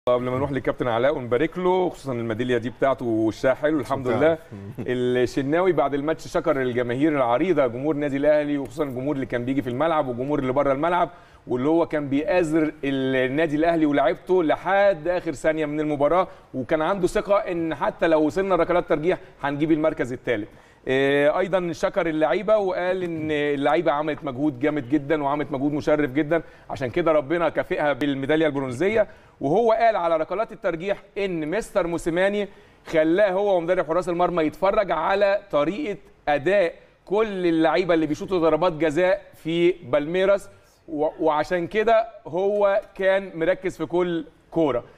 قبل ما نروح للكابتن علاء ونبارك له خصوصا الميداليه دي بتاعته وشها حلو الحمد لله الشناوي بعد الماتش شكر الجماهير العريضه جمهور النادي الاهلي وخصوصا الجمهور اللي كان بيجي في الملعب والجمهور اللي بره الملعب واللي هو كان بيآزر النادي الاهلي ولاعيبته لحد اخر ثانيه من المباراه وكان عنده ثقه ان حتى لو وصلنا ركلات ترجيح هنجيب المركز الثالث ايضا شكر اللعيبه وقال ان اللعيبه عملت مجهود جامد جدا وعملت مجهود مشرف جدا عشان كده ربنا كافئها بالميداليه البرونزيه وهو قال على ركلات الترجيح ان مستر موسيماني خلاه هو ومدرب حراس المرمى يتفرج على طريقه اداء كل اللعيبه اللي بيشوطوا ضربات جزاء في بالميراس وعشان كده هو كان مركز في كل كوره